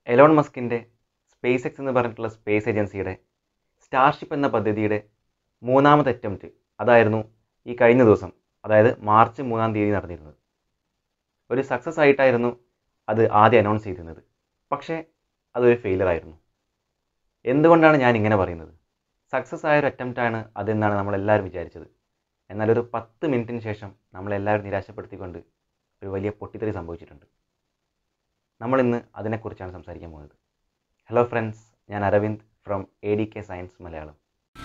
Elon മസ്കിൻ്റെ space X എന്ന് പറഞ്ഞിട്ടുള്ള space ഏജൻസിയുടെ സ്റ്റാർഷിപ്പ് എന്ന പദ്ധതിയുടെ മൂന്നാമത്തെ അറ്റംപ്റ്റ് അതായിരുന്നു ഈ കഴിഞ്ഞ ദിവസം അതായത് മാർച്ച് മൂന്നാം തീയതി നടന്നിരുന്നത് ഒരു സക്സസ് ആയിട്ടായിരുന്നു അത് ആദ്യം അനൗൺസ് ചെയ്തിരുന്നത് പക്ഷേ അതൊരു ഫെയിലർ ആയിരുന്നു എന്തുകൊണ്ടാണ് ഞാൻ ഇങ്ങനെ പറയുന്നത് സക്സസ് ആയ ഒരു അറ്റംപ്റ്റാണ് അതെന്നാണ് നമ്മളെല്ലാവരും വിചാരിച്ചത് എന്നാൽ ഒരു പത്ത് മിനിറ്റിന് ശേഷം നമ്മളെല്ലാവരും നിരാശപ്പെടുത്തിക്കൊണ്ട് ഒരു വലിയ പൊട്ടിത്തെറി സംഭവിച്ചിട്ടുണ്ട് നമ്മളിന്ന് അതിനെക്കുറിച്ചാണ് സംസാരിക്കാൻ പോകുന്നത് ഹലോ ഫ്രണ്ട്സ് ഞാൻ Aravind from A D K science Malayalam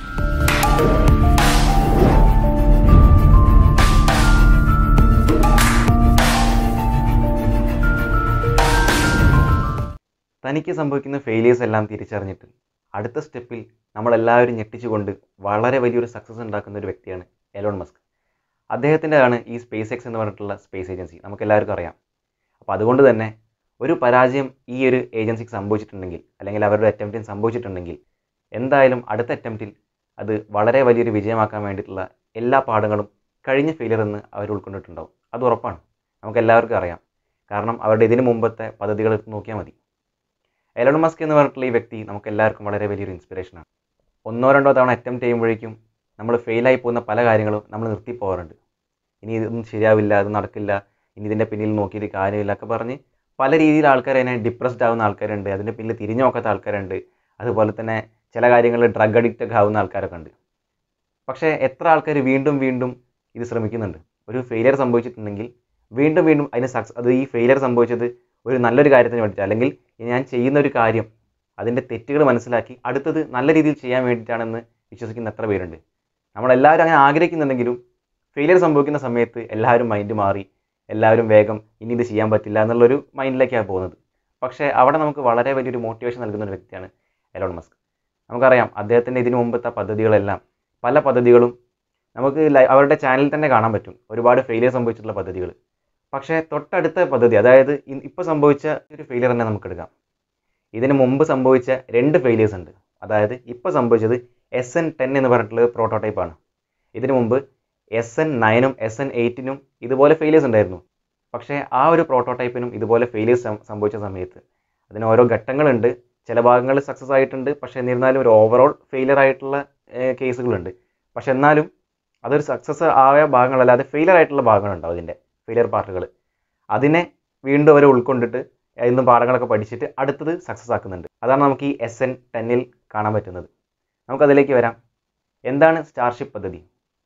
തനിക്ക് സംഭവിക്കുന്ന ഫെയിലിയേഴ്സ് എല്ലാം തിരിച്ചറിഞ്ഞിട്ട് അടുത്ത സ്റ്റെപ്പിൽ നമ്മളെല്ലാവരും ഞെട്ടിച്ചുകൊണ്ട് വളരെ വലിയൊരു സക്സസ് ഉണ്ടാക്കുന്ന ഒരു വ്യക്തിയാണ് എലോൺ മസ്ക് അദ്ദേഹത്തിൻ്റെതാണ് ഈ സ്പേസ് എക്സ് എന്ന് പറഞ്ഞിട്ടുള്ള സ്പേസ് ഏജൻസി നമുക്ക് എല്ലാവർക്കും അറിയാം അപ്പോൾ അതുകൊണ്ട് തന്നെ ഒരു പരാജയം ഈ ഒരു ഏജൻസിക്ക് സംഭവിച്ചിട്ടുണ്ടെങ്കിൽ അല്ലെങ്കിൽ അവരുടെ അറ്റംപ്റ്റിന് സംഭവിച്ചിട്ടുണ്ടെങ്കിൽ എന്തായാലും അടുത്ത അറ്റംപ്റ്റിൽ അത് വളരെ വലിയൊരു വിജയമാക്കാൻ വേണ്ടിയിട്ടുള്ള എല്ലാ പാഠങ്ങളും കഴിഞ്ഞ ഫെയിലിയർ എന്ന് അവർ ഉൾക്കൊണ്ടിട്ടുണ്ടാവും അത് ഉറപ്പാണ് നമുക്ക് എല്ലാവർക്കും അറിയാം കാരണം അവരുടെ ഇതിനു മുമ്പത്തെ പദ്ധതികൾ എടുത്ത് നോക്കിയാൽ മതി എലോൺ മസ്ക് എന്ന് പറഞ്ഞിട്ടുള്ള ഈ വ്യക്തി നമുക്ക് എല്ലാവർക്കും വളരെ വലിയൊരു ഇൻസ്പിറേഷനാണ് ഒന്നോ രണ്ടോ തവണ അറ്റംപ്റ്റ് ചെയ്യുമ്പോഴേക്കും നമ്മൾ ഫെയിലായി പോകുന്ന പല കാര്യങ്ങളും നമ്മൾ നിർത്തി പോകാറുണ്ട് ഇനി ഇതൊന്നും ശരിയാവില്ല അത് നടക്കില്ല ഇനി ഇതിൻ്റെ പിന്നിൽ നോക്കിയിട്ട് കാര്യമില്ല ഒക്കെ പറഞ്ഞ് പല രീതിയിൽ ആൾക്കാർ അതിനെ ഡിപ്രസ്ഡ് ആവുന്ന ആൾക്കാരുണ്ട് അതിൻ്റെ പിന്നിൽ തിരിഞ്ഞു നോക്കാത്ത ആൾക്കാരുണ്ട് അതുപോലെ തന്നെ ചില കാര്യങ്ങളിൽ ഡ്രഗ് അഡിക്റ്റ് ഒക്കെ ആവുന്ന ആൾക്കാരൊക്കെ ഉണ്ട് പക്ഷേ എത്ര ആൾക്കാർ വീണ്ടും വീണ്ടും ഇത് ശ്രമിക്കുന്നുണ്ട് ഒരു ഫെയിലിയർ സംഭവിച്ചിട്ടുണ്ടെങ്കിൽ വീണ്ടും വീണ്ടും അതിന് സക്സസ് അത് ഈ ഫെയിലിയർ സംഭവിച്ചത് ഒരു നല്ലൊരു കാര്യത്തിന് വേണ്ടിയിട്ട് അല്ലെങ്കിൽ ഞാൻ ചെയ്യുന്ന ഒരു കാര്യം അതിൻ്റെ തെറ്റുകൾ മനസ്സിലാക്കി അടുത്തത് നല്ല രീതിയിൽ ചെയ്യാൻ വേണ്ടിയിട്ടാണെന്ന് വിശ്വസിക്കുന്ന എത്ര പേരുണ്ട് നമ്മളെല്ലാവരും അങ്ങനെ ആഗ്രഹിക്കുന്നുണ്ടെങ്കിലും ഫെയിലിയർ സംഭവിക്കുന്ന സമയത്ത് എല്ലാവരും മൈൻഡ് മാറി എല്ലാവരും വേഗം ഇനി ഇത് ചെയ്യാൻ പറ്റില്ല എന്നുള്ളൊരു മൈൻഡിലേക്കാണ് പോകുന്നത് പക്ഷേ അവിടെ നമുക്ക് വളരെ വലിയൊരു മോട്ടിവേഷൻ നൽകുന്ന ഒരു വ്യക്തിയാണ് എലോൺ മസ്ക് നമുക്കറിയാം അദ്ദേഹത്തിൻ്റെ ഇതിനു മുമ്പത്തെ പദ്ധതികളെല്ലാം പല പദ്ധതികളും നമുക്ക് ലൈ- അവരുടെ ചാനലിൽ തന്നെ കാണാൻ പറ്റും ഒരുപാട് ഫെയിലിയർ സംഭവിച്ചിട്ടുള്ള പദ്ധതികൾ പക്ഷേ തൊട്ടടുത്ത പദ്ധതി അതായത് ഇപ്പോൾ സംഭവിച്ച ഒരു ഫെയിലിയർ തന്നെ നമുക്ക് എടുക്കാം ഇതിന് മുമ്പ് സംഭവിച്ച രണ്ട് ഫെയിലിയേഴ്സ് ഉണ്ട് അതായത് ഇപ്പോൾ സംഭവിച്ചത് എസ് എൻ ടെൻ എന്ന് പറഞ്ഞിട്ടുള്ള പ്രോട്ടോടൈപ്പാണ് ഇതിനു മുമ്പ് എസ് എൻ നയനും എസ് എൻ എയ്റ്റിനും ഇതുപോലെ ഫെയിലിയേഴ്സ് ഉണ്ടായിരുന്നു പക്ഷേ ആ ഒരു പ്രോട്ടോടൈപ്പിനും ഇതുപോലെ ഫെയിലിയേഴ്സ് സംഭവിച്ച സമയത്ത് അതിന് ഓരോ ഘട്ടങ്ങളുണ്ട് ചില ഭാഗങ്ങളിൽ സക്സസ് ആയിട്ടുണ്ട് പക്ഷേ എന്നിരുന്നാലും ഒരു ഓവറോൾ ഫെയിലിയർ ആയിട്ടുള്ള കേസുകളുണ്ട് പക്ഷെ എന്നാലും അതൊരു സക്സസ് ആയ ഭാഗങ്ങളല്ലാതെ ഫെയിലിയർ ആയിട്ടുള്ള ഭാഗങ്ങളുണ്ടാവും അതിൻ്റെ ഫെയിലിയർ പാർട്ടുകൾ അതിനെ വീണ്ടും അവർ ഉൾക്കൊണ്ടിട്ട് അതിൽ നിന്ന് പാഠങ്ങളൊക്കെ പഠിച്ചിട്ട് അടുത്തത് സക്സസ് ആക്കുന്നുണ്ട് അതാണ് നമുക്ക് ഈ എസ് എൻ ടെന്നിൽ കാണാൻ പറ്റുന്നത് നമുക്കതിലേക്ക് വരാം എന്താണ് സ്റ്റാർഷിപ്പ് പദ്ധതി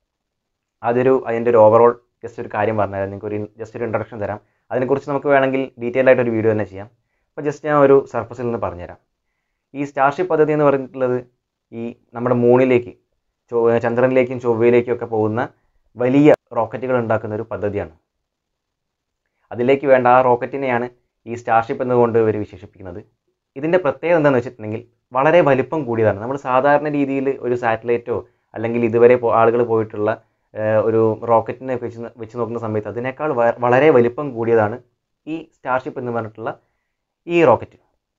അതൊരു അതിൻ്റെ ഒരു ഓവറോൾ ജസ്റ്റ് ഒരു കാര്യം പറഞ്ഞുതരാം നിങ്ങൾക്ക് ഒരു ജസ്റ്റ് ഒരു ഇൻട്രഡക്ഷൻ തരാം അതിനെക്കുറിച്ച് നമുക്ക് വേണമെങ്കിൽ ഡീറ്റെയിൽ ആയിട്ട് ഒരു വീഡിയോ തന്നെ ചെയ്യാം അപ്പോൾ ജസ്റ്റ് ഞാൻ ഒരു സർഫസിൽ നിന്ന് പറഞ്ഞുതരാം ഈ സ്റ്റാർഷിപ്പ് പദ്ധതി എന്ന് പറഞ്ഞിട്ടുള്ളത് ഈ നമ്മുടെ മൂണിലേക്ക് ചൊ ചന്ദ്രനിലേക്കും ചൊവ്വയിലേക്കും ഒക്കെ പോകുന്ന വലിയ റോക്കറ്റുകൾ ഉണ്ടാക്കുന്ന ഒരു പദ്ധതിയാണ് അതിലേക്ക് വേണ്ട ആ റോക്കറ്റിനെയാണ് ഈ സ്റ്റാർഷിപ്പ് എന്നതുകൊണ്ട് ഇവർ വിശേഷിപ്പിക്കുന്നത് ഇതിൻ്റെ പ്രത്യേകത എന്താണെന്ന് വെച്ചിട്ടുണ്ടെങ്കിൽ വളരെ വലിപ്പം കൂടിയതാണ് നമ്മൾ സാധാരണ രീതിയിൽ ഒരു സാറ്റലൈറ്റോ അല്ലെങ്കിൽ ഇതുവരെ പോ- ആളുകൾ പോയിട്ടുള്ള ഏഹ്, ഒരു റോക്കറ്റിനെ വെച്ച് ന- വെച്ച് നോക്കുന്ന സമയത്ത് അതിനേക്കാൾ വ- വളരെ വലിപ്പം കൂടിയതാണ് ഈ സ്റ്റാർഷിപ്പ് എന്ന് പറഞ്ഞിട്ടുള്ള ഈ റോക്കറ്റ്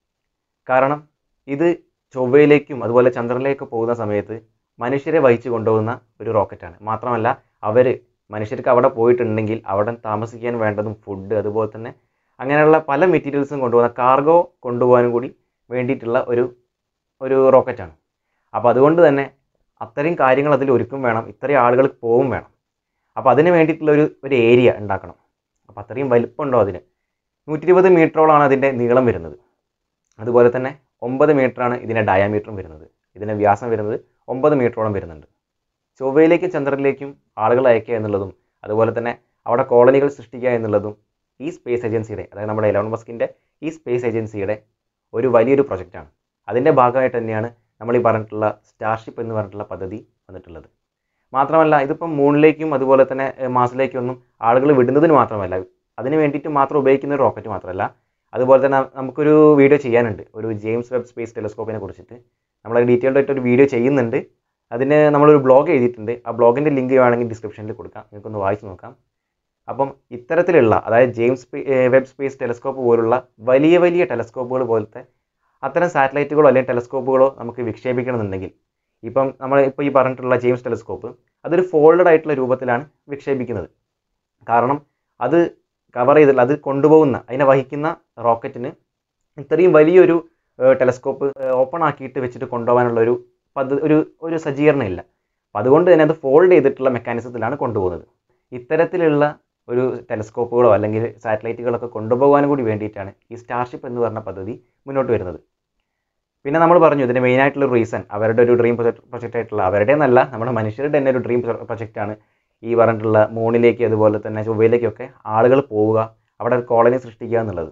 കാരണം ഇത് ചൊവ്വയിലേക്കും അതുപോലെ ചന്ദ്രനിലേക്കും പോകുന്ന സമയത്ത് മനുഷ്യരെ വഹിച്ചു കൊണ്ടുപോകുന്ന ഒരു റോക്കറ്റാണ് മാത്രമല്ല അവർ മനുഷ്യർക്ക് അവിടെ പോയിട്ടുണ്ടെങ്കിൽ അവിടെ താമസിക്കാൻ വേണ്ടതും ഫുഡ് അതുപോലെ തന്നെ അങ്ങനെയുള്ള പല മെറ്റീരിയൽസും കൊണ്ടുപോകുന്ന കാർഗോ കൊണ്ടുപോകാനും കൂടി വേണ്ടിയിട്ടുള്ള ഒരു ഒരു റോക്കറ്റാണ് അപ്പോൾ അതുകൊണ്ട് തന്നെ അത്രയും കാര്യങ്ങൾ അതിൽ ഒരുക്കും വേണം ഇത്രയും ആളുകൾ പോവും വേണം അപ്പോൾ അതിന് വേണ്ടിയിട്ടുള്ള ഒരു ഒരു ഏരിയ ഉണ്ടാക്കണം അപ്പോൾ അത്രയും വലിപ്പമുണ്ടോ അതിന് നൂറ്റി ഇരുപത് മീറ്ററോളാണ് അതിൻ്റെ നീളം വരുന്നത് അതുപോലെ തന്നെ ഒമ്പത് മീറ്ററാണ് ഇതിൻ്റെ ഡയാമീറ്ററും വരുന്നത് ഇതിൻ്റെ വ്യാസം വരുന്നത് ഒമ്പത് മീറ്ററോളം വരുന്നുണ്ട് ചൊവ്വയിലേക്കും ചന്ദ്രനിലേക്കും ആളുകൾ അയക്കുക എന്നുള്ളതും അതുപോലെ തന്നെ അവിടെ കോളനികൾ സൃഷ്ടിക്കുക എന്നുള്ളതും ഈ സ്പേസ് ഏജൻസിയുടെ അതായത് നമ്മുടെ എലോൺ മസ്കിൻ്റെ ഈ സ്പേസ് ഏജൻസിയുടെ ഒരു വലിയൊരു പ്രൊജക്റ്റാണ് അതിൻ്റെ ഭാഗമായിട്ട് തന്നെയാണ് നമ്മൾ ഈ പറഞ്ഞിട്ടുള്ള സ്റ്റാർഷിപ്പ് എന്ന് പറഞ്ഞിട്ടുള്ള പദ്ധതി വന്നിട്ടുള്ളത് മാത്രമല്ല ഇതിപ്പം മൂണിലേക്കും അതുപോലെ തന്നെ ഏഹ്, മാസിലേക്കും ഒന്നും ആളുകൾ വിടുന്നതിന് മാത്രമല്ല അതിന് വേണ്ടിയിട്ട് മാത്രം ഉപയോഗിക്കുന്ന ഒരു റോക്കറ്റ് മാത്രമല്ല അതുപോലെ തന്നെ നമുക്കൊരു വീഡിയോ ചെയ്യാനുണ്ട് ഒരു ജെയിംസ് വെബ് സ്പേസ് ടെലിസ്കോപ്പിനെ കുറിച്ചിട്ട് നമ്മൾ ഡീറ്റെയിൽഡ് ആയിട്ട് ഒരു വീഡിയോ ചെയ്യുന്നുണ്ട് അതിന് നമ്മളൊരു ബ്ലോഗ് എഴുതിയിട്ടുണ്ട് ആ ബ്ലോഗിൻ്റെ ലിങ്ക് വേണമെങ്കിൽ ഡിസ്ക്രിപ്ഷനിൽ കൊടുക്കാം നിങ്ങൾക്കൊന്ന് വായിച്ച് നോക്കാം അപ്പം ഇത്തരത്തിലുള്ള അതായത് James space- uh Webb space telescope പോലുള്ള വലിയ വലിയ ടെലസ്കോപ്പുകൾ പോലത്തെ അത്തരം സാറ്റലൈറ്റുകളോ അല്ലെങ്കിൽ ടെലസ്കോപ്പുകളോ നമുക്ക് വിക്ഷേപിക്കണമെന്നുണ്ടെങ്കിൽ ഇപ്പം നമ്മൾ ഇപ്പോൾ ഈ പറഞ്ഞിട്ടുള്ള ജെയിംസ് ടെലസ്കോപ്പ് അതൊരു ഫോൾഡഡ് ആയിട്ടുള്ള രൂപത്തിലാണ് വിക്ഷേപിക്കുന്നത് കാരണം അത് കവർ ചെയ്തിട്ടുള്ള അത് കൊണ്ടുപോകുന്ന അതിനെ വഹിക്കുന്ന റോക്കറ്റിന് ഇത്രയും വലിയൊരു ടെലസ്കോപ്പ് ഓപ്പൺ ആക്കിയിട്ട് വെച്ചിട്ട് കൊണ്ടുപോകാനുള്ള ഒരു പദ്ധതി ഒരു ഒരു സജ്ജീകരണം ഇല്ല അപ്പം അതുകൊണ്ട് തന്നെ അത് ഫോൾഡ് ചെയ്തിട്ടുള്ള മെക്കാനിസത്തിലാണ് കൊണ്ടുപോകുന്നത് ഇത്തരത്തിലുള്ള ഒരു ടെലസ്കോപ്പുകളോ അല്ലെങ്കിൽ സാറ്റലൈറ്റുകളൊക്കെ കൊണ്ടുപോകാനും കൂടി വേണ്ടിയിട്ടാണ് ഈ സ്റ്റാർഷിപ്പ് എന്ന് പറഞ്ഞ പദ്ധതി മുന്നോട്ട് വരുന്നത് പിന്നെ നമ്മൾ പറഞ്ഞു ഇതിൻ്റെ മെയിൻ ആയിട്ടുള്ള റീസൺ അവരുടെ ഒരു ഡ്രീം പ്രൊജക്റ്റ് ആയിട്ടുള്ള അവരുടെ എന്നല്ല നമ്മുടെ മനുഷ്യരുടെ തന്നെ ഒരു ഡ്രീം പ്രൊജക്റ്റാണ് ഈ പറഞ്ഞിട്ടുള്ള മൂണിലേക്ക് അതുപോലെ തന്നെ ചൊവ്വയിലേക്കൊക്കെ ആളുകൾ പോവുക അവിടെ ഒരു കോളനി സൃഷ്ടിക്കുക എന്നുള്ളത്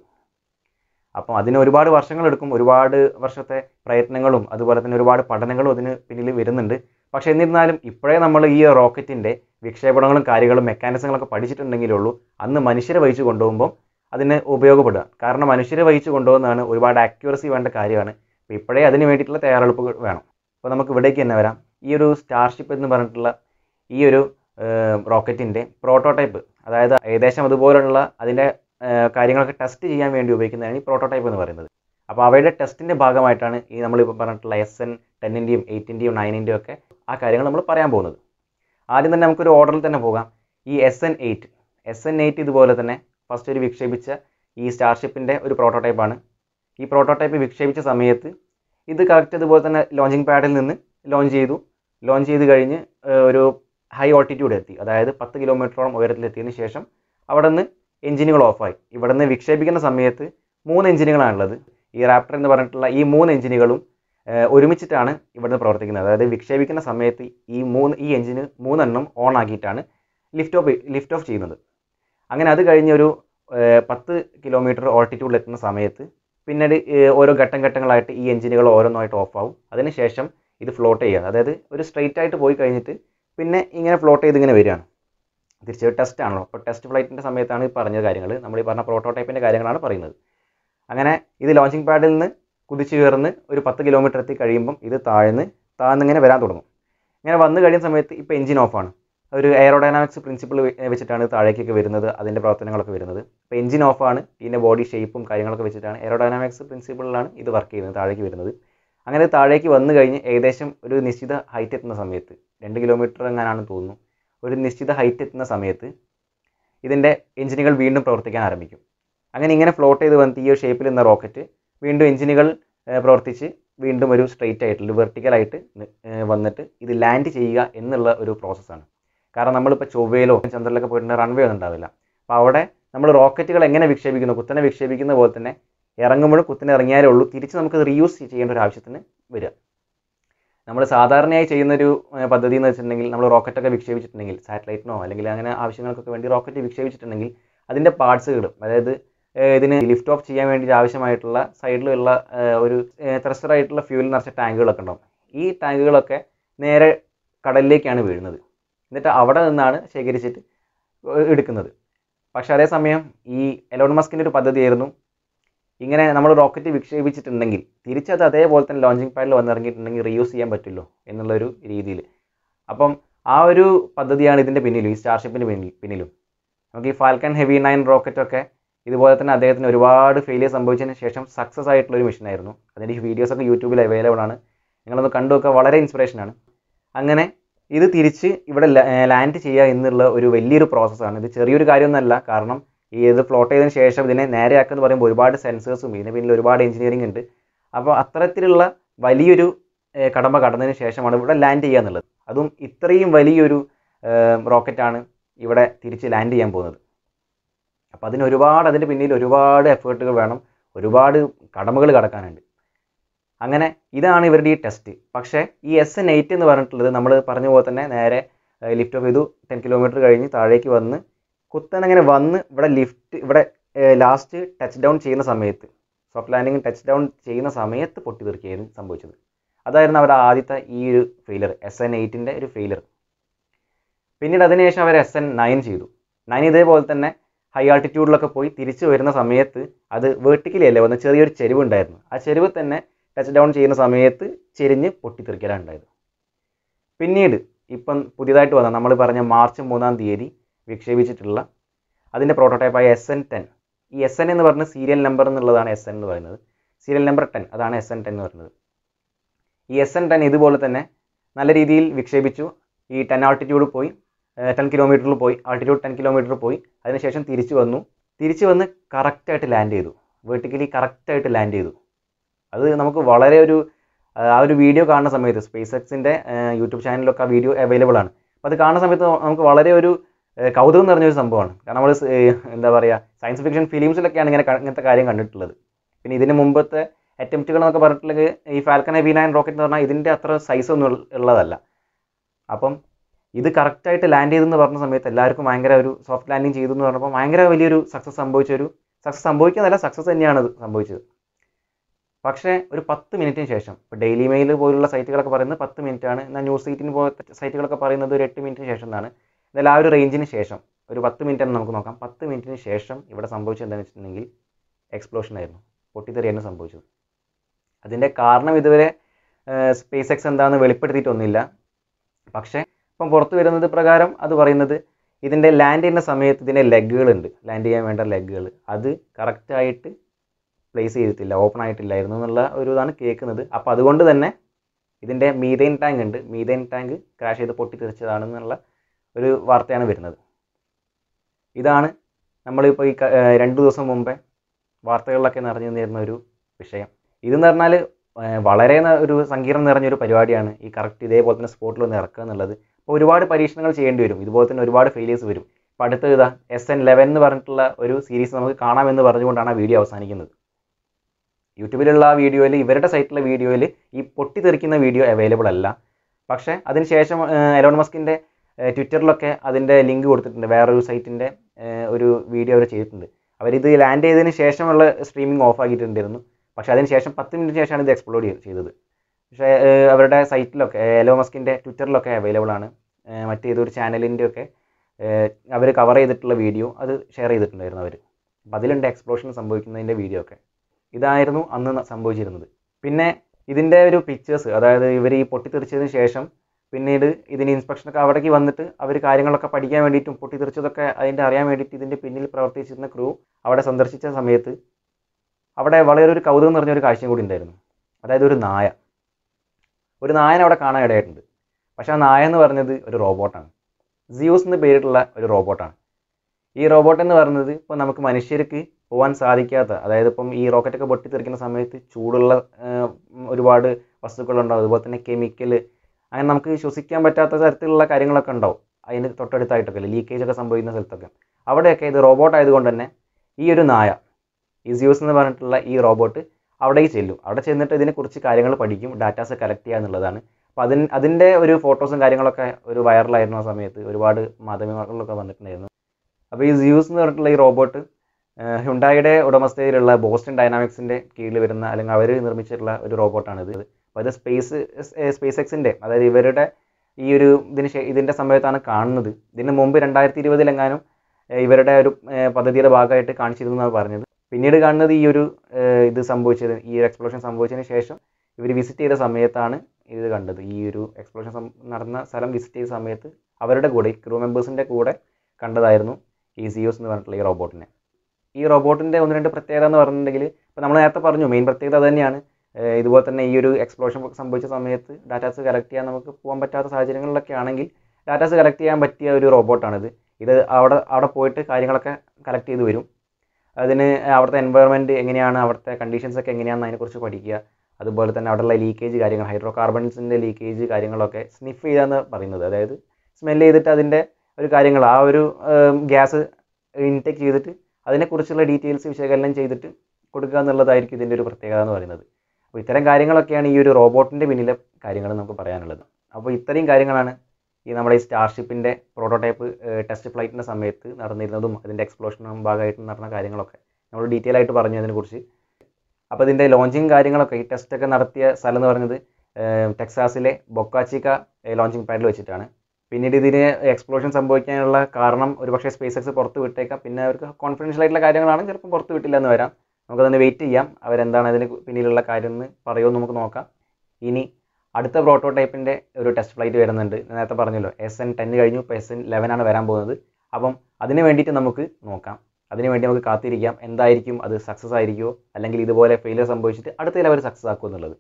അപ്പം അതിന് ഒരുപാട് വർഷങ്ങളെടുക്കും ഒരുപാട് വർഷത്തെ പ്രയത്നങ്ങളും അതുപോലെ തന്നെ ഒരുപാട് പഠനങ്ങളും അതിന് പിന്നിൽ വരുന്നുണ്ട് പക്ഷേ എന്നിരുന്നാലും ഇപ്പോഴേ നമ്മൾ ഈ റോക്കറ്റിൻ്റെ വിക്ഷേപണങ്ങളും കാര്യങ്ങളും മെക്കാനിസങ്ങളൊക്കെ പഠിച്ചിട്ടുണ്ടെങ്കിലേ ഉള്ളൂ അന്ന് മനുഷ്യരെ വഹിച്ച് കൊണ്ടുപോകുമ്പോൾ അതിന് ഉപയോഗപ്പെടുക കാരണം മനുഷ്യരെ വഹിച്ച് കൊണ്ടുപോകുന്നതാണ് ഒരുപാട് ആക്യുറസി വേണ്ട കാര്യമാണ് അപ്പോൾ ഇപ്പോഴേ അതിന് വേണ്ടിയിട്ടുള്ള തയ്യാറെടുപ്പ് വേണം അപ്പോൾ നമുക്ക് ഇവിടേക്ക് തന്നെ വരാം ഈ ഒരു സ്റ്റാർഷിപ്പ് എന്ന് പറഞ്ഞിട്ടുള്ള ഈ ഒരു റോക്കറ്റിൻ്റെ പ്രോട്ടോടൈപ്പ് അതായത് ഏകദേശം അതുപോലുള്ള അതിൻ്റെ കാര്യങ്ങളൊക്കെ ടെസ്റ്റ് ചെയ്യാൻ വേണ്ടി ഉപയോഗിക്കുന്നതാണ് ഈ പ്രോട്ടോടൈപ്പ് എന്ന് പറയുന്നത് അപ്പോൾ അവയുടെ ടെസ്റ്റിൻ്റെ ഭാഗമായിട്ടാണ് ഈ നമ്മളിപ്പോൾ പറഞ്ഞിട്ടുള്ള എസ് എൻ ടെന്നിൻ്റെയും എയ്റ്റിൻ്റെയും നയനിൻ്റെയും ഒക്കെ ആ കാര്യങ്ങൾ നമ്മൾ പറയാൻ പോകുന്നത് ആദ്യം തന്നെ നമുക്കൊരു ഓർഡറിൽ തന്നെ പോകാം ഈ S N eight S N eight ഇതുപോലെ തന്നെ ഫസ്റ്റ് ഒരു വിക്ഷേപിച്ച ഈ സ്റ്റാർഷിപ്പിൻ്റെ ഒരു പ്രോട്ടോടൈപ്പാണ് ഈ പ്രോട്ടോടൈപ്പ് വിക്ഷേപിച്ച സമയത്ത് ഇത് കറക്റ്റ് അതുപോലെ തന്നെ ലോഞ്ചിങ് പാഡിൽ നിന്ന് ലോഞ്ച് ചെയ്തു ലോഞ്ച് ചെയ്ത് കഴിഞ്ഞ് ഒരു ഹൈ ഓൾട്ടിറ്റ്യൂഡ് എത്തി അതായത് പത്ത് കിലോമീറ്ററോളം ഉയരത്തിലെത്തിയതിന് ശേഷം അവിടെ നിന്ന് എഞ്ചിനുകൾ ഓഫായി ഇവിടെ നിന്ന് വിക്ഷേപിക്കുന്ന സമയത്ത് മൂന്ന് എഞ്ചിനുകളാണുള്ളത് ഈ റാപ്റ്റർ എന്ന് പറഞ്ഞിട്ടുള്ള ഈ മൂന്ന് എഞ്ചിനുകളും ഒരുമിച്ചിട്ടാണ് ഇവിടുന്ന് പ്രവർത്തിക്കുന്നത് അതായത് വിക്ഷേപിക്കുന്ന സമയത്ത് ഈ മൂന്ന് ഈ എഞ്ചിന് മൂന്നെണ്ണം ഓൺ ആക്കിയിട്ടാണ് ലിഫ്റ്റ് ഓഫ് ലിഫ്റ്റ് ഓഫ് ചെയ്യുന്നത് അങ്ങനെ അത് കഴിഞ്ഞ് ഒരു പത്ത് കിലോമീറ്റർ ഓൾട്ടിറ്റ്യൂഡിൽ എത്തുന്ന സമയത്ത് പിന്നീട് ഓരോ ഘട്ടം ഘട്ടങ്ങളായിട്ട് ഈ എഞ്ചിനുകൾ ഓരോന്നായിട്ട് ഓഫ് ആവും അതിനുശേഷം ഇത് ഫ്ലോട്ട് ചെയ്യുക അതായത് ഒരു സ്ട്രെയിറ്റ് ആയിട്ട് പോയി കഴിഞ്ഞിട്ട് പിന്നെ ഇങ്ങനെ ഫ്ലോട്ട് ചെയ്ത് ഇങ്ങനെ വരികയാണ് തീർച്ചയായും ടെസ്റ്റ് ആണല്ലോ അപ്പോൾ ടെസ്റ്റ് ഫ്ലൈറ്റിൻ്റെ സമയത്താണ് ഈ പറഞ്ഞ കാര്യങ്ങൾ നമ്മൾ ഈ പറഞ്ഞ പ്രോട്ടോടൈപ്പിൻ്റെ കാര്യങ്ങളാണ് പറയുന്നത് അങ്ങനെ ഇത് ലോഞ്ചിങ് പാഡിൽ നിന്ന് കുതിച്ചു കയറുന്ന് ഒരു പത്ത് കിലോമീറ്റർ എത്തി കഴിയുമ്പം ഇത് താഴ്ന്ന് താഴ്ന്നിങ്ങനെ വരാൻ തുടങ്ങും ഇങ്ങനെ വന്നു കഴിയുന്ന സമയത്ത് ഇപ്പോൾ എഞ്ചിൻ ഓഫാണ് ഒരു എയറോഡൈനാമിക്സ് പ്രിൻസിപ്പിൾ വെച്ചിട്ടാണ് താഴേക്കൊക്കെ വരുന്നത് അതിൻ്റെ പ്രവർത്തനങ്ങളൊക്കെ വരുന്നത് അപ്പോൾ എഞ്ചിൻ ഓഫാണ് ഇതിൻ്റെ ബോഡി ഷേപ്പും കാര്യങ്ങളൊക്കെ വെച്ചിട്ടാണ് എയറോഡൈനാമിക്സ് പ്രിൻസിപ്പിളിലാണ് ഇത് വർക്ക് ചെയ്യുന്നത് താഴേക്ക് വരുന്നത് അങ്ങനെ താഴേക്ക് വന്നു കഴിഞ്ഞ് ഏകദേശം ഒരു നിശ്ചിത ഹൈറ്റ് എത്തുന്ന സമയത്ത് രണ്ട് കിലോമീറ്റർ എങ്ങാനാണെന്ന് തോന്നുന്നു ഒരു നിശ്ചിത ഹൈറ്റ് എത്തുന്ന സമയത്ത് ഇതിൻ്റെ എഞ്ചിനുകൾ വീണ്ടും പ്രവർത്തിക്കാൻ ആരംഭിക്കും അങ്ങനെ ഇങ്ങനെ ഫ്ലോട്ട് ചെയ്ത് വന്നിട്ട് ഈ ഒരു ഷേപ്പിൽ നിന്ന റോക്കറ്റ് വീണ്ടും എഞ്ചിനുകൾ പ്രവർത്തിച്ച് വീണ്ടും ഒരു സ്ട്രെയിറ്റ് ആയിട്ടുള്ള വെർട്ടിക്കലായിട്ട് വന്നിട്ട് ഇത് ലാൻഡ് ചെയ്യുക എന്നുള്ള ഒരു പ്രോസസ്സാണ് കാരണം നമ്മളിപ്പോൾ ചൊവ്വയിലോ ചന്ദ്രനിലൊക്കെ പോയിട്ട് റൺവേ ഒന്നും ഉണ്ടാവില്ല അപ്പോൾ അവിടെ നമ്മൾ റോക്കറ്റുകൾ എങ്ങനെ വിക്ഷേപിക്കുന്നു കുത്തനെ വിക്ഷേപിക്കുന്ന പോലെ തന്നെ ഇറങ്ങുമ്പോഴും കുത്തനെ ഇറങ്ങിയാലേ ഉള്ളൂ തിരിച്ച് നമുക്ക് റീയൂസ് ചെയ്യേണ്ട ഒരു ആവശ്യത്തിന് വരിക നമ്മൾ സാധാരണയായി ചെയ്യുന്നൊരു പദ്ധതി എന്ന് വെച്ചിട്ടുണ്ടെങ്കിൽ നമ്മൾ റോക്കറ്റൊക്കെ വിക്ഷേപിച്ചിട്ടുണ്ടെങ്കിൽ സാറ്റലൈറ്റിനോ അല്ലെങ്കിൽ അങ്ങനെ ആവശ്യങ്ങൾക്കൊക്കെ വേണ്ടി റോക്കറ്റ് വിക്ഷേപിച്ചിട്ടുണ്ടെങ്കിൽ അതിൻ്റെ പാർട്സുകൾ അതായത് ഇതിന് ലിഫ്റ്റ് ഓഫ് ചെയ്യാൻ വേണ്ടി ആവശ്യമായിട്ടുള്ള സൈഡിലുള്ള ഒരു ത്രസ്റ്ററായിട്ടുള്ള ഫ്യൂൽ നിറച്ച ടാങ്കുകളൊക്കെ ഉണ്ടാവും ഈ ടാങ്കുകളൊക്കെ നേരെ കടലിലേക്കാണ് വീഴുന്നത് എന്നിട്ട് അവിടെ നിന്നാണ് ശേഖരിച്ചിട്ട് എടുക്കുന്നത് പക്ഷേ അതേസമയം ഈ എലോൺ മസ്കിൻ്റെ ഒരു പദ്ധതിയായിരുന്നു ഇങ്ങനെ നമ്മൾ റോക്കറ്റ് വിക്ഷേപിച്ചിട്ടുണ്ടെങ്കിൽ തിരിച്ചത് അതേപോലെ തന്നെ ലോഞ്ചിങ് പാഡിൽ വന്നിറങ്ങിയിട്ടുണ്ടെങ്കിൽ റീയൂസ് ചെയ്യാൻ പറ്റുമല്ലോ എന്നുള്ളൊരു രീതിയിൽ അപ്പം ആ ഒരു പദ്ധതിയാണ് ഇതിൻ്റെ പിന്നിലും ഈ സ്റ്റാർഷിപ്പിൻ്റെ പിന്നിൽ പിന്നിലും നമുക്ക് ഈ ഫാൽക്കൺ ഹെവി നയൻ റോക്കറ്റൊക്കെ ഇതുപോലെ തന്നെ അദ്ദേഹത്തിന് ഒരുപാട് ഫെയിലിയർ സംഭവിച്ചതിന് ശേഷം സക്സസ് ആയിട്ടുള്ള ഒരു മിഷനായിരുന്നു അതിൻ്റെ വീഡിയോസൊക്കെ യൂട്യൂബിൽ അവൈലബിൾ ആണ് നിങ്ങളൊന്ന് കണ്ടു നോക്കുക വളരെ ഇൻസ്പിറേഷനാണ് അങ്ങനെ ഇത് തിരിച്ച് ഇവിടെ ലാൻഡ് ചെയ്യുക എന്നുള്ള ഒരു വലിയൊരു പ്രോസസ്സാണ് ഇത് ചെറിയൊരു കാര്യമൊന്നുമല്ല കാരണം ഈ ഇത് ഫ്ലോട്ട് ചെയ്തതിന് ശേഷം ഇതിനെ നേരെയാക്കുക എന്ന് പറയുമ്പോൾ ഒരുപാട് സെൻസേഴ്സും ഇതിന് പിന്നിൽ ഒരുപാട് എഞ്ചിനീയറിംഗ് ഉണ്ട് അപ്പോൾ അത്തരത്തിലുള്ള വലിയൊരു കടമ്പ കടന്നതിന് ശേഷമാണ് ഇവിടെ ലാൻഡ് ചെയ്യുക എന്നുള്ളത് അതും ഇത്രയും വലിയൊരു റോക്കറ്റാണ് ഇവിടെ തിരിച്ച് ലാൻഡ് ചെയ്യാൻ പോകുന്നത് അപ്പോൾ അതിന് ഒരുപാട് അതിൻ്റെ പിന്നിൽ ഒരുപാട് എഫേർട്ടുകൾ വേണം ഒരുപാട് കടമകൾ കടക്കാനുണ്ട് അങ്ങനെ ഇതാണ് ഇവരുടെ ഈ ടെസ്റ്റ് പക്ഷേ ഈ എസ് എൻ എയ്റ്റ് എന്ന് പറഞ്ഞിട്ടുള്ളത് നമ്മൾ പറഞ്ഞ പോലെ തന്നെ നേരെ ലിഫ്റ്റ് ഓഫ് ചെയ്തു ടെൻ കിലോമീറ്റർ കഴിഞ്ഞ് താഴേക്ക് വന്ന് കുത്തനെ അങ്ങനെ വന്ന് ഇവിടെ ലിഫ്റ്റ് ഇവിടെ ലാസ്റ്റ് ടച്ച് ഡൗൺ ചെയ്യുന്ന സമയത്ത് സോഫ്റ്റ് ലാൻഡിങ് ടച്ച് ഡൗൺ ചെയ്യുന്ന സമയത്ത് പൊട്ടിത്തെറിക്കുകയായിരുന്നു സംഭവിച്ചത് അതായിരുന്നു അവരുടെ ആദ്യത്തെ ഈ ഒരു ഫെയിലർ എസ് എൻ എയ്റ്റിൻ്റെ ഒരു ഫെയിലർ പിന്നീട് അതിനുശേഷം അവർ എസ് എൻ നയൻ ചെയ്തു നയൻ ഇതേപോലെ തന്നെ ഹൈ ആൾട്ടിറ്റ്യൂഡിലൊക്കെ പോയി തിരിച്ചു വരുന്ന സമയത്ത് അത് വേർട്ടിക്കലി അല്ലേ വന്ന ചെറിയൊരു ചെരിവ് ഉണ്ടായിരുന്നു ആ ചെരിവ് തന്നെ ടച്ച് ഡൗൺ ചെയ്യുന്ന സമയത്ത് ചെരിഞ്ഞ് പൊട്ടിത്തെറിക്കലാണ് ഉണ്ടായത് പിന്നീട് ഇപ്പം പുതിയതായിട്ട് വന്ന നമ്മൾ പറഞ്ഞ മാർച്ച് മൂന്നാം തീയതി വിക്ഷേപിച്ചിട്ടുള്ള അതിൻ്റെ പ്രോട്ടോടൈപ്പായ എസ് എൻ ടെൻ ഈ എസ് എൻ എന്ന് പറഞ്ഞ സീരിയൽ നമ്പർ എന്നുള്ളതാണ് എസ് എൻ എന്ന് പറയുന്നത് സീരിയൽ നമ്പർ ടെൻ അതാണ് എസ് എൻ ടെൻ എന്ന് പറയുന്നത് ഈ എസ് എൻ ടെൻ ഇതുപോലെ തന്നെ നല്ല രീതിയിൽ വിക്ഷേപിച്ചു ഈ ടെൻ ആൾട്ടിറ്റ്യൂഡ് പോയി ടെൻ കിലോമീറ്ററിൽ പോയി ആൾട്ടിറ്റ്യൂഡ് ടെൻ കിലോമീറ്റർ പോയി അതിനുശേഷം തിരിച്ചു വന്നു തിരിച്ചു വന്ന് കറക്റ്റായിട്ട് ലാൻഡ് ചെയ്തു വേർട്ടിക്കലി കറക്റ്റായിട്ട് ലാൻഡ് ചെയ്തു അത് നമുക്ക് വളരെ ഒരു ആ ഒരു വീഡിയോ കാണുന്ന സമയത്ത് സ്പേസ് എക്സിൻ്റെ യൂട്യൂബ് ചാനലിലൊക്കെ ആ വീഡിയോ അവൈലബിൾ ആണ് അപ്പോൾ അത് കാണുന്ന സമയത്ത് നമുക്ക് വളരെ ഒരു ഏഹ് കൗതുകം നിറഞ്ഞൊരു സംഭവമാണ് കാരണം നമ്മൾ എന്താ പറയുക സയൻസ് ഫിക്ഷൻ ഫിലിംസിലൊക്കെയാണ് ഇങ്ങനെ ക- ഇങ്ങനത്തെ കാര്യം കണ്ടിട്ടുള്ളത് പിന്നെ ഇതിന് മുമ്പത്തെ അറ്റംപ്റ്റുകൾ എന്നൊക്കെ പറഞ്ഞിട്ടുണ്ടെങ്കിൽ ഈ ഫാൽക്കൺ ഹെവി നയൻ റോക്കറ്റ് എന്ന് പറഞ്ഞാൽ ഇതിൻ്റെ അത്ര സൈസ് ഒന്നും ഉള്ള- ഉള്ളതല്ല അപ്പം ഇത് കറക്റ്റായിട്ട് ലാൻഡ് ചെയ്തെന്ന് പറഞ്ഞ സമയത്ത് എല്ലാവർക്കും ഭയങ്കര ഒരു സോഫ്റ്റ് ലാൻഡിങ് ചെയ്തു എന്ന് പറഞ്ഞപ്പോൾ ഭയങ്കര വലിയൊരു സക്സസ് സംഭവിച്ച ഒരു സക്സസ് സംഭവിക്കുന്നതല്ല സക്സസ് തന്നെയാണ് ഇത് സംഭവിച്ചത് പക്ഷേ ഒരു പത്ത് മിനിറ്റിന് ശേഷം ഇപ്പോൾ ഡെയിലി മെയിൽ പോലുള്ള സൈറ്റുകളൊക്കെ പറയുന്നത് പത്ത് മിനിറ്റ് ആണ് എന്നാൽ ന്യൂസ് എയ്റ്റിന് പോലത്തെ സൈറ്റുകളൊക്കെ പറയുന്നത് ഒരു എട്ട് മിനിറ്റിന് ശേഷം എന്നാണ് എന്നാൽ ആ ഒരു റേഞ്ചിന് ശേഷം ഒരു പത്ത് മിനിറ്റ് എന്ന് നമുക്ക് നോക്കാം പത്ത് മിനിറ്റിന് ശേഷം ഇവിടെ സംഭവിച്ചത് എന്താണെന്ന് വെച്ചിട്ടുണ്ടെങ്കിൽ എക്സ്പ്ലോഷൻ ആയിരുന്നു പൊട്ടിത്തെറിയാണ് സംഭവിച്ചത് അതിൻ്റെ കാരണം ഇതുവരെ സ്പേസ് എക്സ് എന്താണെന്ന് വെളിപ്പെടുത്തിയിട്ടൊന്നുമില്ല പക്ഷേ ഇപ്പം പുറത്ത് വരുന്നത് പ്രകാരം അത് പറയുന്നത് ഇതിൻ്റെ ലാൻഡ് ചെയ്യുന്ന സമയത്ത് ഇതിൻ്റെ ലെഗുകളുണ്ട് ലാൻഡ് ചെയ്യാൻ വേണ്ട ലെഗുകൾ അത് കറക്റ്റായിട്ട് പ്ലേസ് ചെയ്തിട്ടില്ല ഓപ്പൺ ആയിട്ടില്ലായിരുന്നു എന്നുള്ള ഒരു ഇതാണ് കേൾക്കുന്നത് അപ്പോൾ അതുകൊണ്ട് തന്നെ ഇതിൻ്റെ മീതൈൻ ടാങ്ക് ഉണ്ട് മീതൈൻ ടാങ്ക് ക്രാഷ് ചെയ്ത് പൊട്ടിത്തെറിച്ചതാണെന്നുള്ള ഒരു വാർത്തയാണ് വരുന്നത് ഇതാണ് നമ്മളിപ്പോൾ ഈ ക- ഏഹ് രണ്ട് ദിവസം മുമ്പേ വാർത്തകളിലൊക്കെ നിറഞ്ഞു നിന്നിരുന്ന ഒരു വിഷയം ഇതെന്ന് പറഞ്ഞാൽ ഏഹ് വളരെ ന- ഒരു സങ്കീർണം നിറഞ്ഞൊരു പരിപാടിയാണ് ഈ കറക്റ്റ് ഇതേപോലെ തന്നെ സ്പോട്ടിൽ ഒന്ന് ഇറക്കുക എന്നുള്ളത് അപ്പോൾ ഒരുപാട് പരീക്ഷണങ്ങൾ ചെയ്യേണ്ടി വരും ഇതുപോലെ തന്നെ ഒരുപാട് ഫെയിലിയേഴ്സ് വരും ഇപ്പോൾ അടുത്ത ഇതാ എസ് എൻ ലെവൻ എന്ന് പറഞ്ഞിട്ടുള്ള ഒരു സീരീസ് നമുക്ക് കാണാമെന്ന് പറഞ്ഞുകൊണ്ടാണ് ആ വീഡിയോ അവസാനിക്കുന്നത് യൂട്യൂബിലുള്ള ആ വീഡിയോയിൽ ഇവരുടെ സൈറ്റിലെ വീഡിയോയിൽ ഈ പൊട്ടിത്തെറിക്കുന്ന വീഡിയോ അവൈലബിൾ അല്ല പക്ഷേ അതിനുശേഷം ഏഹ്, എലോൺ മസ്കിൻ്റെ ഏഹ്, ട്വിറ്ററിലൊക്കെ അതിൻ്റെ ലിങ്ക് കൊടുത്തിട്ടുണ്ട് വേറൊരു സൈറ്റിൻ്റെ ഒരു വീഡിയോ അവർ ചെയ്തിട്ടുണ്ട് അവരിത് ലാൻഡ് ചെയ്തതിന് ശേഷമുള്ള സ്ട്രീമിംഗ് ഓഫ് ആക്കിയിട്ടുണ്ടായിരുന്നു പക്ഷേ അതിന് ശേഷം പത്ത് മിനിറ്റിന് ശേഷമാണ് ഇത് എക്സ്പ്ലോഡ് ചെയ്തത് പക്ഷേ ഏഹ്, അവരുടെ സൈറ്റിലൊക്കെ എലോ മസ്കിൻ്റെ ട്വിറ്ററിലൊക്കെ അവൈലബിൾ ആണ് ഏഹ്, മറ്റേതൊരു ചാനലിൻ്റെ ഒക്കെ അവർ കവർ ചെയ്തിട്ടുള്ള വീഡിയോ അത് ഷെയർ ചെയ്തിട്ടുണ്ടായിരുന്നു അവർ അപ്പോൾ അതിലുണ്ട് എക്സ്പ്ലോഷൻ സംഭവിക്കുന്നതിൻ്റെ വീഡിയോ ഒക്കെ ഇതായിരുന്നു അന്ന് ന- സംഭവിച്ചിരുന്നത് പിന്നെ ഇതിൻ്റെ ഒരു പിക്ചേഴ്സ് അതായത് ഇവർ ഈ പൊട്ടിത്തെറിച്ചതിന് ശേഷം പിന്നീട് ഇതിന് ഇൻസ്പെക്ഷനൊക്കെ അവിടേക്ക് വന്നിട്ട് അവർ കാര്യങ്ങളൊക്കെ പഠിക്കാൻ വേണ്ടിയിട്ടും പൊട്ടിത്തെറിച്ചതൊക്കെ അതിൻ്റെ അറിയാൻ വേണ്ടിയിട്ട് ഇതിൻ്റെ പിന്നിൽ പ്രവർത്തിച്ചിരുന്ന ക്രൂ അവിടെ സന്ദർശിച്ച സമയത്ത് അവിടെ വളരെ ഒരു കൗതുകം നിറഞ്ഞൊരു കാഴ്ചയും കൂടി ഉണ്ടായിരുന്നു അതായത് ഒരു നായ ഒരു നായനെ അവിടെ കാണാൻ ഇടയായിട്ടുണ്ട് പക്ഷേ ആ നായ എന്ന് പറഞ്ഞത് ഒരു റോബോട്ടാണ് സിയൂസ് എന്ന് പേരിട്ടുള്ള ഒരു റോബോട്ടാണ് ഈ റോബോട്ട് എന്ന് പറയുന്നത് ഇപ്പോൾ നമുക്ക് മനുഷ്യർക്ക് പോകാൻ സാധിക്കാത്ത അതായത് ഇപ്പം ഈ റോക്കറ്റൊക്കെ പൊട്ടിത്തെറിക്കുന്ന സമയത്ത് ചൂടുള്ള ആ, ഒരുപാട് വസ്തുക്കളുണ്ടാവും അതുപോലെ തന്നെ കെമിക്കൽ അങ്ങനെ നമുക്ക് ശ്വസിക്കാൻ പറ്റാത്ത തരത്തിലുള്ള കാര്യങ്ങളൊക്കെ ഉണ്ടാവും അതിന് തൊട്ടടുത്തായിട്ടൊക്കെ ലീക്കേജ് ഒക്കെ സംഭവിക്കുന്ന സ്ഥലത്തൊക്കെ അവിടെയൊക്കെ ഇത് റോബോട്ട് ആയതുകൊണ്ട് തന്നെ ഈ ഒരു നായ ഇസിയോസ് എന്ന് പറഞ്ഞിട്ടുള്ള ഈ റോബോട്ട് അവിടേക്ക് ചെല്ലും അവിടെ ചെന്നിട്ട് ഇതിനെക്കുറിച്ച് കാര്യങ്ങൾ പഠിക്കും ഡാറ്റാസ് കളക്ട് ചെയ്യുക എന്നുള്ളതാണ് അപ്പോൾ അതിന് അതിൻ്റെ ഒരു ഫോട്ടോസും കാര്യങ്ങളൊക്കെ ഒരു വൈറലായിരുന്നു ആ സമയത്ത് ഒരുപാട് മാധ്യമങ്ങളിലൊക്കെ വന്നിട്ടുണ്ടായിരുന്നു അപ്പോൾ ഈ സിയൂസ് എന്ന് പറഞ്ഞിട്ടുള്ള ഈ റോബോട്ട് ഹുണ്ടായുടെ ഉടമസ്ഥതയിലുള്ള ബോസ്റ്റൺ ഡൈനാമിക്സിൻ്റെ കീഴിൽ വരുന്ന അല്ലെങ്കിൽ അവർ നിർമ്മിച്ചിട്ടുള്ള ഒരു റോബോട്ടാണിത് അപ്പോൾ അത് സ്പേസ് സ്പേസ് എക്സിൻ്റെ അതായത് ഇവരുടെ ഈ ഒരു ഇതിന് ശേ- ഇതിൻ്റെ സമയത്താണ് കാണുന്നത് ഇതിന് മുമ്പ് രണ്ടായിരത്തി ഇരുപതിലെങ്ങാനും ഇവരുടെ ഒരു ഏഹ്, പദ്ധതിയുടെ ഭാഗമായിട്ട് കാണിച്ചിരുന്നു എന്നാണ് പറഞ്ഞത് പിന്നീട് കാണുന്നത് ഈ ഒരു ഏഹ്, ഇത് സംഭവിച്ചത് ഈ ഒരു എക്സ്പ്ലോഷൻ സംഭവിച്ചതിന് ശേഷം ഇവർ വിസിറ്റ് ചെയ്ത സമയത്താണ് ഇത് കണ്ടത് ഈ ഒരു എക്സ്പ്ലോഷൻ നടന്ന സ്ഥലം വിസിറ്റ് ചെയ്ത സമയത്ത് അവരുടെ കൂടെ ക്രൂ മെമ്പേഴ്സിൻ്റെ കൂടെ കണ്ടതായിരുന്നു ഈ സിയോസ് എന്ന് പറഞ്ഞിട്ടുള്ള ഈ റോബോട്ടിനെ ഈ റോബോട്ടിൻ്റെ ഒന്ന് രണ്ട് പ്രത്യേകത എന്ന് പറഞ്ഞിട്ടുണ്ടെങ്കിൽ ഇപ്പോൾ നമ്മൾ നേരത്തെ പറഞ്ഞു മെയിൻ പ്രത്യേകത അത് തന്നെയാണ് ഏഹ് ഇതുപോലെ തന്നെ ഈ ഒരു എക്സ്പ്ലോഷൻ സംഭവിച്ച സമയത്ത് ഡാറ്റാസ് കളക്ട് ചെയ്യാൻ നമുക്ക് പോകാൻ പറ്റാത്ത സാഹചര്യങ്ങളിലൊക്കെ ആണെങ്കിൽ ഡാറ്റാസ് കളക്ട് ചെയ്യാൻ പറ്റിയ ഒരു റോബോട്ടാണിത് ഇത് അവിടെ അവിടെ പോയിട്ട് കാര്യങ്ങളൊക്കെ കളക്ട് ചെയ്ത് വരും അതിന് അവിടുത്തെ എൻവയറമെൻറ്റ് എങ്ങനെയാണ് അവിടുത്തെ കണ്ടീഷൻസ് ഒക്കെ എങ്ങനെയാണെന്ന് അതിനെക്കുറിച്ച് പഠിക്കുക അതുപോലെ തന്നെ അവിടെയുള്ള ലീക്കേജ് കാര്യങ്ങൾ ഹൈഡ്രോ കാർബൺസിൻ്റെ ലീക്കേജ് കാര്യങ്ങളൊക്കെ സ്നിഫ് ചെയ്യാന്ന് പറയുന്നത് അതായത് സ്മെൽ ചെയ്തിട്ട് അതിൻ്റെ ഒരു കാര്യങ്ങൾ ആ ഒരു ഗ്യാസ് ഇൻടേക്ക് ചെയ്തിട്ട് അതിനെക്കുറിച്ചുള്ള ഡീറ്റെയിൽസ് വിശകലനം ചെയ്തിട്ട് കൊടുക്കുക എന്നുള്ളതായിരിക്കും ഇതിൻ്റെ ഒരു പ്രത്യേകത എന്ന് പറയുന്നത് അപ്പോൾ ഇത്തരം കാര്യങ്ങളൊക്കെയാണ് ഈ ഒരു റോബോട്ടിൻ്റെ പിന്നിലെ കാര്യങ്ങൾ നമുക്ക് പറയാനുള്ളത് അപ്പോൾ ഇത്രയും കാര്യങ്ങളാണ് ഈ നമ്മുടെ ഈ സ്റ്റാർഷിപ്പിൻ്റെ പ്രോട്ടോടൈപ്പ് ടെസ്റ്റ് ഫ്ലൈറ്റിൻ്റെ സമയത്ത് നടന്നിരുന്നതും അതിൻ്റെ എക്സ്പ്ലോഷനും ഭാഗമായിട്ട് നടന്ന കാര്യങ്ങളൊക്കെ നമ്മൾ ഡീറ്റെയിൽ ആയിട്ട് പറഞ്ഞു അതിനെക്കുറിച്ച് അപ്പോൾ ഇതിൻ്റെ ലോഞ്ചിങ് കാര്യങ്ങളൊക്കെ ഈ ടെസ്റ്റൊക്കെ നടത്തിയ സ്ഥലം എന്ന് പറയുന്നത് ഏഹ്, ടെക്സാസിലെ ബൊക്കാച്ചിക്ക ലോഞ്ചിങ് പാഡിൽ വെച്ചിട്ടാണ് പിന്നീട് ഇതിന് എക്സ്പ്ലോഷൻ സംഭവിക്കാനുള്ള കാരണം ഒരുപക്ഷെ സ്പേസ് എക്സ് പുറത്ത് വിട്ടേക്കാം പിന്നെ അവർക്ക് കോൺഫിഡൻഷ്യൽ ആയിട്ടുള്ള കാര്യങ്ങളാണ് ചിലപ്പോൾ പുറത്ത് വിട്ടില്ല എന്ന് വരാം നമുക്കതിന് വെയിറ്റ് ചെയ്യാം അവരെന്താണ് അതിന് പിന്നിലുള്ള കാര്യം എന്ന് പറയുമോ നമുക്ക് നോക്കാം ഇനി അടുത്ത പ്രോട്ടോടൈപ്പിൻ്റെ ഒരു ടെസ്റ്റ് ഫ്ലൈറ്റ് വരുന്നുണ്ട് ഞാൻ നേരത്തെ പറഞ്ഞല്ലോ എസ് എൻ ടെൻ കഴിഞ്ഞു ഇപ്പോൾ എസ് എൻ ലെവൻ ആണ് വരാൻ പോകുന്നത് അപ്പം അതിന് വേണ്ടിയിട്ട് നമുക്ക് നോക്കാം അതിന് വേണ്ടി നമുക്ക് കാത്തിരിക്കാം എന്തായിരിക്കും അത് സക്സസ് ആയിരിക്കുമോ അല്ലെങ്കിൽ ഇതുപോലെ ഫെയിലിയർ സംഭവിച്ചിട്ട് അടുത്തതിൽ അവർ സക്സസ് ആക്കുമോ എന്നുള്ളത്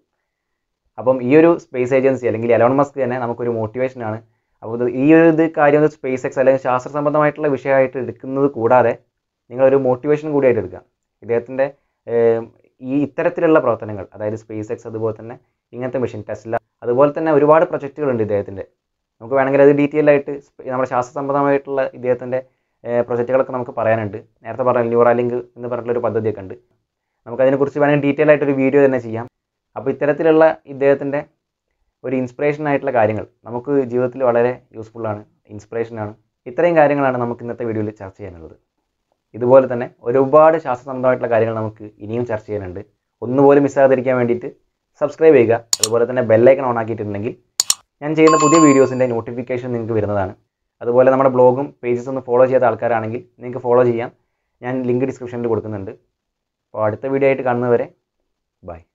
അപ്പം ഈ ഒരു സ്പേസ് ഏജൻസി അല്ലെങ്കിൽ എലോൺ മസ്ക് തന്നെ നമുക്കൊരു മോട്ടിവേഷനാണ് അപ്പോൾ ഇത് ഈ ഒരു ഇത് കാര്യം സ്പേസ് എക്സ് അല്ലെങ്കിൽ ശാസ്ത്ര സംബന്ധമായിട്ടുള്ള വിഷയമായിട്ട് എടുക്കുന്നത് കൂടാതെ നിങ്ങളൊരു മോട്ടിവേഷൻ കൂടിയായിട്ട് എടുക്കുക ഇദ്ദേഹത്തിൻ്റെ ഏം, ഈ ഇത്തരത്തിലുള്ള പ്രവർത്തനങ്ങൾ അതായത് സ്പേസ് എക്സ് അതുപോലെ തന്നെ ഇങ്ങനത്തെ മെഷീൻ ടെസ്ല അതുപോലെ തന്നെ ഒരുപാട് പ്രൊജക്റ്റുകളുണ്ട് ഇദ്ദേഹത്തിൻ്റെ നമുക്ക് വേണമെങ്കിൽ അത് ഡീറ്റെയിൽ ആയിട്ട് സ്പ- നമ്മുടെ ശാസ്ത്ര സംബന്ധമായിട്ടുള്ള ഇദ്ദേഹത്തിൻ്റെ പ്രൊജക്റ്റുകളൊക്കെ നമുക്ക് പറയാനുണ്ട് നേരത്തെ പറഞ്ഞ ന്യൂറാലിങ്ക് എന്ന് പറഞ്ഞിട്ടുള്ളൊരു പദ്ധതിയൊക്കെ ഉണ്ട് നമുക്കതിനെക്കുറിച്ച് വേണമെങ്കിൽ ഡീറ്റെയിൽ ആയിട്ടൊരു വീഡിയോ തന്നെ ചെയ്യാം അപ്പോൾ ഇത്തരത്തിലുള്ള ഇദ്ദേഹത്തിൻ്റെ ഒരു ഇൻസ്പിറേഷൻ ആയിട്ടുള്ള കാര്യങ്ങൾ നമുക്ക് ജീവിതത്തിൽ വളരെ യൂസ്ഫുള്ളാണ് ഇൻസ്പിറേഷനാണ് ഇത്രയും കാര്യങ്ങളാണ് നമുക്ക് ഇന്നത്തെ വീഡിയോയിൽ ചർച്ച ചെയ്യാനുള്ളത് ഇതുപോലെ തന്നെ ഒരുപാട് ശാസ്ത്ര സംബന്ധമായിട്ടുള്ള കാര്യങ്ങൾ നമുക്ക് ഇനിയും ചർച്ച ചെയ്യാനുണ്ട് ഒന്നുപോലും മിസ്സാകാതിരിക്കാൻ വേണ്ടിയിട്ട് സബ്സ്ക്രൈബ് ചെയ്യുക അതുപോലെ തന്നെ ബെല്ലൈക്കൺ ഓൺ ആക്കിയിട്ടുണ്ടെങ്കിൽ ഞാൻ ചെയ്യുന്ന പുതിയ വീഡിയോസിൻ്റെ നോട്ടിഫിക്കേഷൻ നിങ്ങൾക്ക് വരുന്നതാണ് അതുപോലെ നമ്മുടെ ബ്ലോഗും പേജസ് ഒന്ന് ഫോളോ ചെയ്ത ആൾക്കാരാണെങ്കിൽ നിങ്ങൾക്ക് ഫോളോ ചെയ്യാം ഞാൻ ലിങ്ക് ഡിസ്ക്രിപ്ഷനിൽ കൊടുക്കുന്നുണ്ട് അപ്പോൾ അടുത്ത വീഡിയോ ആയിട്ട് കാണുന്നവരെ ബൈ